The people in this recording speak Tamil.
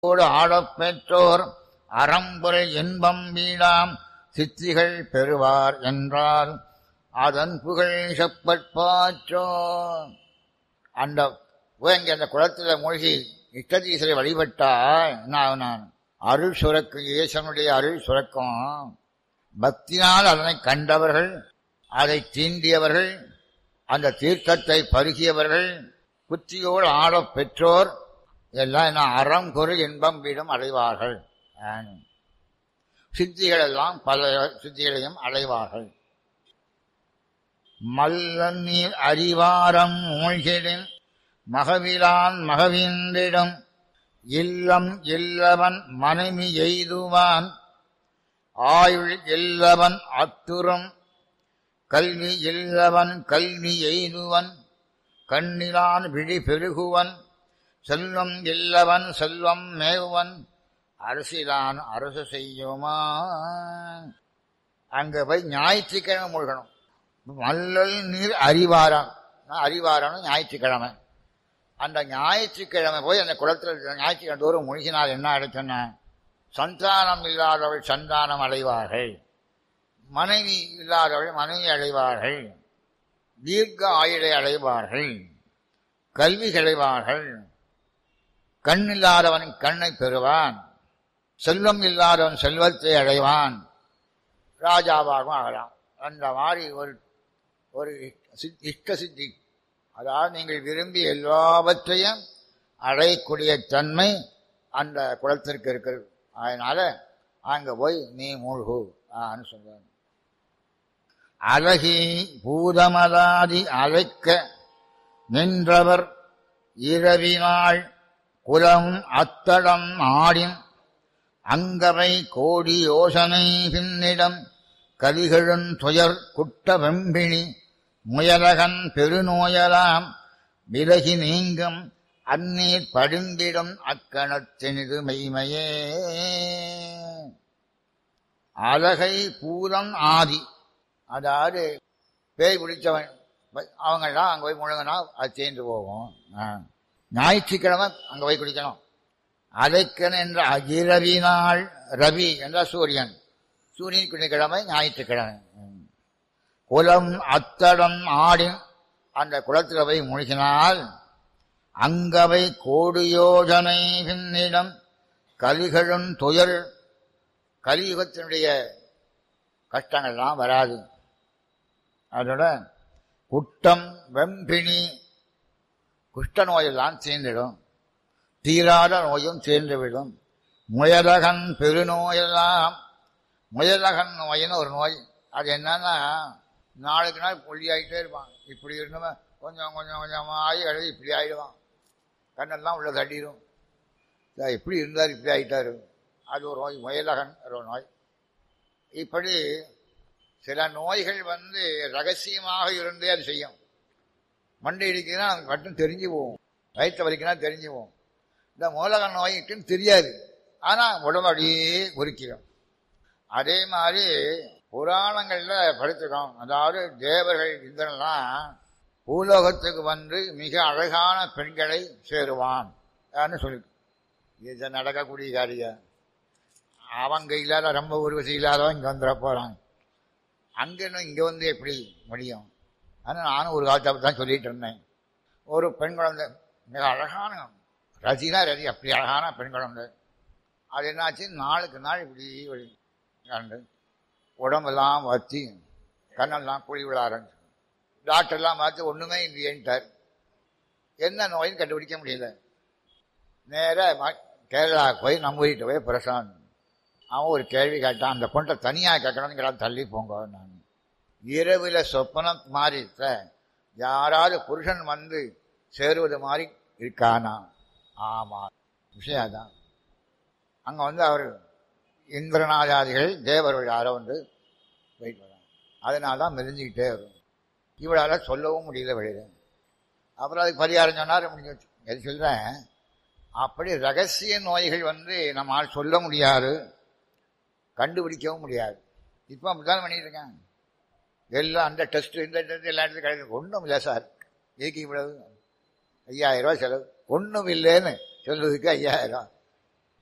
ஓடு ஆடப் பெற்றோர் அறம்புரை இன்பம் வீடாம் சித்திகள் பெறுவார் என்றால் அதன் புகழ் செப்பற்பாற்றோ அந்த போய் அந்த குளத்துல மூழ்கி இஷ்டதீசரை வழிபட்டா என்ன ஆகும் நான் அருள் சுரக்கும் ஈசனுடைய அருள் சுரக்கும் பக்தினால் அதனை கண்டவர்கள் அதை தீண்டியவர்கள் அந்த தீர்த்தத்தை பருகியவர்கள் புத்தியோடு ஆடப் பெற்றோர் எல்லாம் என்ன அறம் குறு இன்பம் வீடும் அடைவார்கள் சித்திகள் எல்லாம் பல சித்திகளையும் அடைவார்கள் மல்ல நீர் அறிவாரம் மூழ்கிடின் மகவிலான் மகவின்றிடம் இல்லம் இல்லவன் மனைவி எய்துவான் ஆயுள் இல்லவன் அத்துறம் கல்வி இல்லவன் கல்வி எய்துவன் கண்ணிலான் விழி பெருகுவன் செல்வம் இல்லவன் செல்வம் மேவுவன் அரசிலான் அரசு செய்யுமா அங்க போய் ஞாயிற்றுக்கிழமை மூழ்கணும் மல்லல் நீர் அறிவாரம் அறிவாரம் ஞாயிற்றுக்கிழமை அந்த ஞாயிற்றுக்கிழமை போய் அந்த குளத்தில் ஞாயிற்றுக்கிழமை தோறும் மூழ்கினால் என்ன அடைச்சன சந்தானம் இல்லாதவள் சந்தானம் அடைவார்கள் மனைவி இல்லாதவள் மனைவி அடைவார்கள் தீர்க்க ஆயுளை அடைவார்கள் கல்வி கிடைவார்கள் கண் இல்லாதவன் கண்ணை பெறுவான் செல்வம் இல்லாதவன் செல்வத்தை அடைவான் ராஜாவாகவும் ஆகலாம் அந்த மாதிரி ஒரு ஒரு இஷ்ட சித்தி அதாவது நீங்கள் விரும்பி எல்லாவற்றையும் அடையக்கூடிய தன்மை அந்த குளத்திற்கு இருக்கிறது அதனால அங்க போய் நீ மூழ்கு ஆன்னு சொல்றாங்க அழகி பூதமதாதி அழைக்க நின்றவர் இரவினாள் குலம் அத்தடம் ஆடின் அங்கவை கோடி யோசனை பின்னிடம் கலிகழும் துயர் குட்ட வெம்பிணி முயலகன் பெருநோயலாம் விலகி நீங்கும் அந்நீர் படுந்திடும் அக்கணத்தினிது மெய்மையே அழகை பூதம் ஆதி அதாவது பேய் பிடிச்சவன் அவங்கெல்லாம் அங்கே போய் முழுங்கினா அது சேர்ந்து போகும் ஞாயிற்றுக்கிழமை அங்கே போய் குடிக்கணும் அலைக்கன் என்ற அகிரவி நாள் ரவி என்ற சூரியன் சூரியன் குடிக்கிழமை ஞாயிற்றுக்கிழமை குலம் அத்தடம் ஆடின் அந்த குளத்தில் போய் மூழ்கினால் அங்கவை கோடி யோஜனை பின்னிடம் கலிகளும் துயர் கலியுகத்தினுடைய கஷ்டங்கள்லாம் வராது அதோட குட்டம் வெம்பிணி குஷ்ட நோயெல்லாம் சேர்ந்துடும் தீராத நோயும் சேர்ந்துவிடும் முயலகன் பெருநோயெல்லாம் முயலகன் நோயின்னு ஒரு நோய் அது என்னன்னா நாளுக்கு நாள் புள்ளியாகிட்டே இருப்பான் இப்படி இருந்தவன் கொஞ்சம் கொஞ்சம் கொஞ்சமாக ஆகி எழுதி இப்படி ஆகிடுவான் கண்ணெல்லாம் உள்ள தட்டிடும் இப்படி இருந்தார் இப்படி ஆகிட்டாரு அது ஒரு நோய் முயலகன் ஒரு நோய் இப்படி சில நோய்கள் வந்து ரகசியமாக இருந்தே அது செய்யும் மண்டை இடிக்குதுன்னா மட்டும் தெரிஞ்சு போகும் வயிற்று வலிக்குன்னா தெரிஞ்சு போகும் இந்த மூலக நோய்க்குன்னு தெரியாது ஆனால் உடம்பு அப்படியே குறிக்கிறோம் அதே மாதிரி புராணங்களில் படிச்சிருக்கோம் அதாவது தேவர்கள் இந்திரன்லாம் பூலோகத்துக்கு வந்து மிக அழகான பெண்களை சேருவான் சொல்லி இது நடக்கக்கூடிய காரியம் அவங்க இல்லாத ரொம்ப உருவசி இல்லாதவன் இங்கே வந்துட போகிறான் அங்கே இங்கே வந்து எப்படி முடியும் ஆனால் நானும் ஒரு காலத்தை தான் சொல்லிட்டு இருந்தேன் ஒரு பெண் குழந்தை மிக அழகான ரசினா ரசி அப்படி அழகான பெண் குழந்தை அது என்னாச்சு நாளுக்கு நாள் இப்படி கண்டு உடம்பெல்லாம் வத்தி கண்ணெல்லாம் குழி விழ ஆரம்பிச்சு டாக்டர்லாம் பார்த்து ஒன்றுமே இல்லையேன்ட்டார் என்ன நோயின்னு கண்டுபிடிக்க முடியல நேராக கேரளா போய் நம்ம வீட்டு போய் பிரசாந்த் அவன் ஒரு கேள்வி கேட்டான் அந்த பொண்ணை தனியாக கேட்கணுங்கிற தள்ளி போங்க நான் இரவில் சொப்பனம் மாதிரி யாராவது புருஷன் வந்து சேருவது மாதிரி இருக்கானா ஆமா விஷயம் தான் அங்கே வந்து அவர் இந்திரநாதாதிகள் தேவர்கள் யாரோ வந்து போயிட்டு வராங்க அதனால தான் மெரிஞ்சுக்கிட்டே வரும் இவளால் சொல்லவும் முடியல வெளியில அப்புறம் அதுக்கு பரிகாரம் சொன்னார் முடிஞ்சு எது சொல்கிறேன் அப்படி ரகசிய நோய்கள் வந்து நம்மால் சொல்ல முடியாது கண்டுபிடிக்கவும் முடியாது இப்போ அப்படித்தான் பண்ணிட்டு இருக்காங்க எல்லாம் அந்த டெஸ்ட் இந்த டெஸ்ட் எல்லா இடத்துலையும் கிடையாது ஒன்றும் இல்லை சார் இதுக்கு இவ்வளவு ஐயாயிரம் ரூபாய் செலவு ஒன்றும் இல்லைன்னு சொல்றதுக்கு ஐயாயிரம்